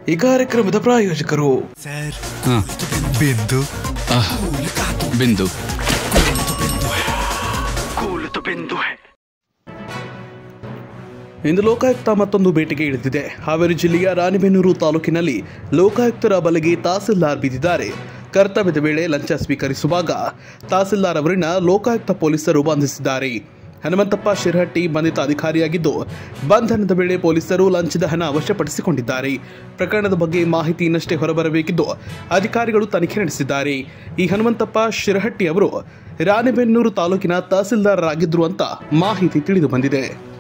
ಈ ಕಾರ್ಯಕ್ರಮದ ಪ್ರಾಯೋಜಕರು ಸರ್ ಹಾ. ಬಿಂದು ಆಹ್, ಬಿಂದು ಇಂದು ಲೋಕಾಯುಕ್ತ ಮತ್ತೊಂದು ಭೇಟಿಗೆ ಇಳಿದಿದೆ ಹಾವೇರಿ ಜಿಲ್ಲೆಯ ರಾಣಿಬೆನ್ನೂರು ತಾಲೂಕಿನಲ್ಲಿ ಲೋಕಾಯುಕ್ತರ ಬಲೆಗೆ ತಹಸೀಲ್ದಾರ್ ಬಿದ್ದಿದ್ದಾರೆ ಕರ್ತವ್ಯದ ವೇಳೆ ಲಂಚ ಸ್ವೀಕರಿಸುವಾಗ ತಹಸೀಲ್ದಾರ್ ಅವರನ್ನ ಲೋಕಾಯುಕ್ತ ಪೊಲೀಸರು ಬಂಧಿಸಿದ್ದಾರೆ ಹನುಮಂತಪ್ಪ ಶಿರಹಟ್ಟಿ ಬಂಧಿತ ಅಧಿಕಾರಿಯಾಗಿದ್ದು ಬಂಧನದ ವೇಳೆ ಪೊಲೀಸರು ಲಂಚದ ಹಣ ವಶಪಡಿಸಿಕೊಂಡಿದ್ದಾರೆ ಪ್ರಕರಣದ ಬಗ್ಗೆ ಮಾಹಿತಿ ಇನ್ನಷ್ಟೇ ಹೊರಬರಬೇಕಿದ್ದು ಅಧಿಕಾರಿಗಳು ತನಿಖೆ ನಡೆಸಿದ್ದಾರೆ ಈ ಹನುಮಂತಪ್ಪ ಶಿರಹಟ್ಟಿ ಅವರು ರಾಣಿಬೆನ್ನೂರು ತಾಲೂಕಿನ ತಹಸೀಲ್ದಾರರಾಗಿದ್ದರು ಅಂತ ಮಾಹಿತಿ ತಿಳಿದು ಬಂದಿದೆ